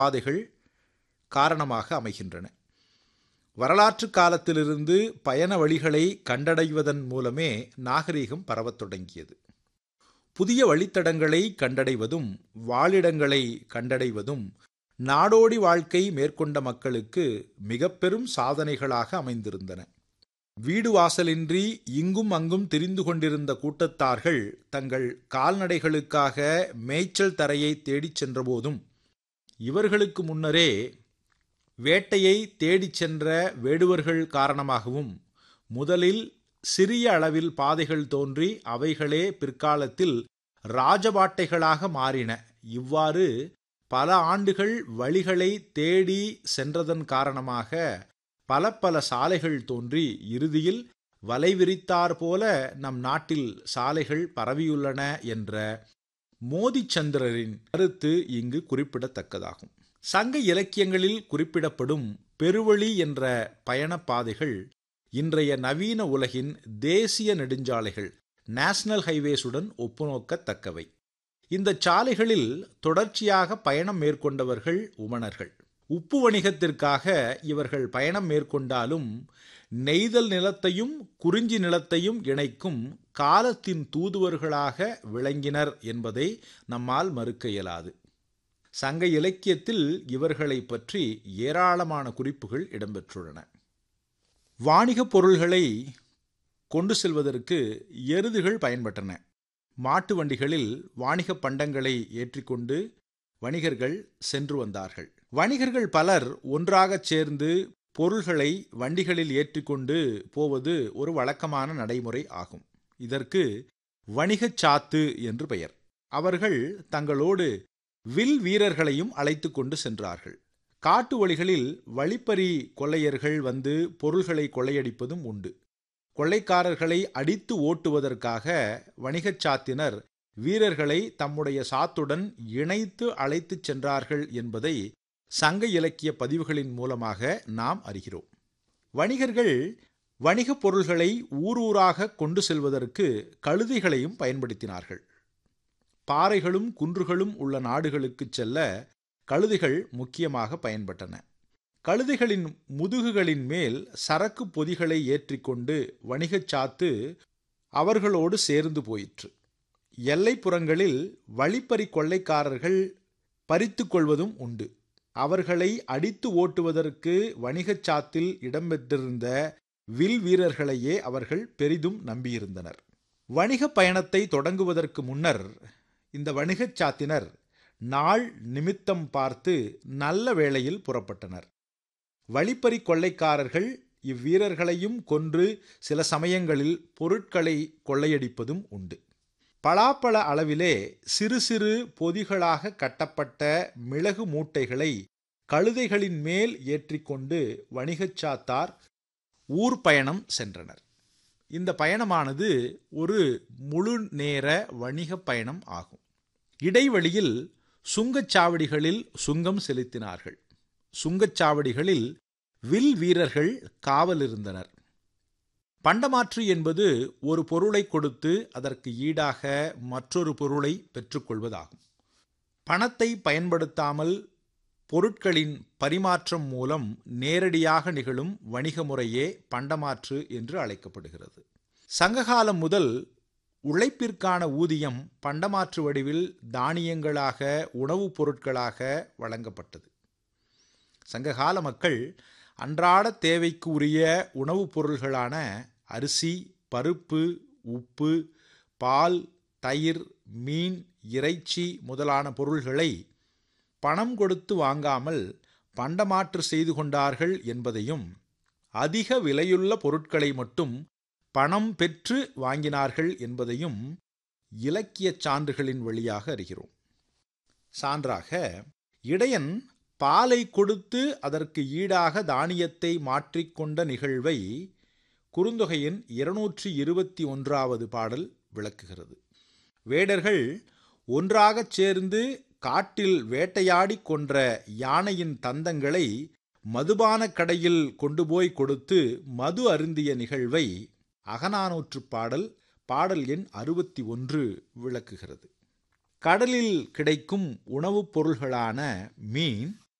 பாதைகள் காரணமாக அமைகின்றன வரலாற்று காலத்திலிருந்து பயண வழிகளை கண்டடைவதன் மூலமே நாகரீகம் பரவத் தொடங்கியது புதிய வழித்தடங்களை கண்டடைவதும் வாழிடங்களை கண்டடைவதும் நாடோடி வாழ்க்கை மேற்கொண்ட மக்களுக்கு மிக பெரும் சாதனைகளாக அமைந்திருந்தன வீடு வாசலின்றி இங்கும் அங்கும் திரிந்து கொண்டிருந்த கூட்டத்தார்கள் தங்கள் கால்நடைகளுக்காக மேய்ச்சல் தரையை தேடிச் சென்றபோதும் இவர்களுக்கு முன்னரே வேட்டையை தேடிச் சென்ற வேடுவர்கள் காரணமாகவும் முதலில் சிறிய அளவில் பாதைகள் தோன்றி அவைகளே பிற்காலத்தில் ராஜபாட்டைகளாக மாறின இவ்வாறு பல ஆண்டுகள் வழிகளை தேடி சென்றதன் காரணமாக பல பல சாலைகள் தோன்றி இறுதியில் வலை விரித்தார் போல நம் நாட்டில் சாலைகள் பரவியுள்ளன என்ற மோதிச்சந்திரரின் கருத்து இங்கு குறிப்பிடத்தக்கதாகும் சங்க இலக்கியங்களில் குறிப்பிடப்படும் பெருவழி என்ற பயணப்பாதைகள் இன்றைய நவீன உலகின் தேசிய நெடுஞ்சாலைகள் நேஷனல் ஹைவேஸுடன் ஒப்புநோக்கத்தக்கவை இந்த சாலைகளில் தொடர்ச்சியாக பயணம் மேற்கொண்டவர்கள் உமணர்கள் உப்பு வணிகத்திற்காக இவர்கள் பயணம் மேற்கொண்டாலும் நெய்தல் நிலத்தையும் குறிஞ்சி நிலத்தையும் இணைக்கும் காலத்தின் தூதுவர்களாக விளங்கினர் என்பதை நம்மால் மறுக்க இயலாது சங்க இலக்கியத்தில் இவர்களை பற்றி ஏராளமான குறிப்புகள் இடம்பெற்றுள்ளன வாணிகப் பொருள்களை கொண்டு செல்வதற்கு எருதுகள் பயன்பட்டன மாட்டு வண்டிகளில் வாணிக பண்டங்களை ஏற்றிக்கொண்டு வணிகர்கள் சென்று வந்தார்கள் வணிகர்கள் பலர் ஒன்றாகச் சேர்ந்து பொருள்களை வண்டிகளில் ஏற்றிக்கொண்டு போவது ஒரு வழக்கமான நடைமுறை ஆகும் இதற்கு வணிகச் சாத்து என்று பெயர் அவர்கள் தங்களோடு வில் வீரர்களையும் அழைத்து கொண்டு சென்றார்கள் காட்டு வழிகளில் வழிப்பறி கொள்ளையர்கள் வந்து பொருள்களை கொள்ளையடிப்பதும் உண்டு கொள்ளைக்காரர்களை அடித்து ஓட்டுவதற்காக வணிகச் சாத்தினர் வீரர்களை தம்முடைய சாத்துடன் இணைத்து அழைத்துச் சென்றார்கள் என்பதை சங்க இலக்கிய பதிவுகளின் மூலமாக நாம் அறிகிறோம் வணிகர்கள் வணிகப் பொருள்களை ஊரூராக கொண்டு செல்வதற்கு கழுதைகளையும் பயன்படுத்தினார்கள் பாறைகளும் குன்றுகளும் உள்ள நாடுகளுக்கு செல்ல கழுதைகள் முக்கியமாக பயன்பட்டன கழுதைகளின் முதுகுகளின் மேல் சரக்கு பொதிகளை ஏற்றிக்கொண்டு வணிகச் சாத்து அவர்களோடு சேர்ந்து போயிற்று எல்லைப்புறங்களில் வழிப்பறி கொள்ளைக்காரர்கள் பறித்து கொள்வதும் உண்டு அவர்களை அடித்து ஓட்டுவதற்கு வணிகச் சாத்தில் இடம்பெற்றிருந்த வில் வீரர்களையே அவர்கள் பெரிதும் நம்பியிருந்தனர் வணிக பயணத்தை தொடங்குவதற்கு முன்னர் இந்த வணிகச் சாத்தினர் நாள் நிமித்தம் பார்த்து நல்ல வேளையில் புறப்பட்டனர் வழிப்பறி கொள்ளைக்காரர்கள் இவ்வீரர்களையும் கொன்று சில சமயங்களில் பொருட்களை கொள்ளையடிப்பதும் உண்டு பலாப்பழ அளவிலே சிறு சிறு பொதிகளாக கட்டப்பட்ட மிளகு மூட்டைகளை கழுதைகளின் மேல் ஏற்றிக்கொண்டு வணிகச் சாத்தார் ஊர் பயணம் சென்றனர் இந்த பயணமானது ஒரு முழு நேர வணிக பயணம் ஆகும் இடைவெளியில் சுங்கச்சாவடிகளில் சுங்கம் செலுத்தினார்கள் சுங்கச்சாவடிகளில் வில் வீரர்கள் காவல் இருந்தனர் பண்டமாற்று என்பது ஒரு பொருளை கொடுத்து அதற்கு ஈடாக மற்றொரு பொருளை பெற்றுக்கொள்வதாகும் பணத்தை பயன்படுத்தாமல் பொருட்களின் பரிமாற்றம் மூலம் நேரடியாக நிகழும் வணிக முறையே பண்டமாற்று என்று அழைக்கப்படுகிறது சங்ககாலம் முதல் உழைப்பிற்கான ஊதியம் பண்டமாற்று வடிவில் தானியங்களாக உணவுப் பொருட்களாக வழங்கப்பட்டது சங்ககால மக்கள் அன்றாட தேவைக்கு உரிய உணவுப் பொருள்களான அரிசி பருப்பு உப்பு பால் தயிர் மீன் இறைச்சி முதலான பொருள்களை பணம் கொடுத்து வாங்காமல் பண்டமாற்று செய்து கொண்டார்கள் என்பதையும் அதிக விலையுள்ள பொருட்களை மட்டும் பணம் பெற்று வாங்கினார்கள் என்பதையும் இலக்கியச் சான்றுகளின் வழியாக அறிகிறோம் சான்றாக இடையன் பாலை கொடுத்து அதற்கு ஈடாக தானியத்தை மாற்றிக்கொண்ட நிகழ்வை குறுந்தொகையின் இருநூற்றி இருபத்தி ஒன்றாவது பாடல் விளக்குகிறது வேடர்கள் ஒன்றாகச் சேர்ந்து காட்டில் வேட்டையாடி கொன்ற யானையின் தந்தங்களை மதுபான கடையில் கொண்டு போய் கொடுத்து மது அருந்திய நிகழ்வை அகநானூற்று பாடல் பாடல் எண் அறுபத்தி ஒன்று விளக்குகிறது கடலில் கிடைக்கும் உணவுப் பொருள்களான மீன்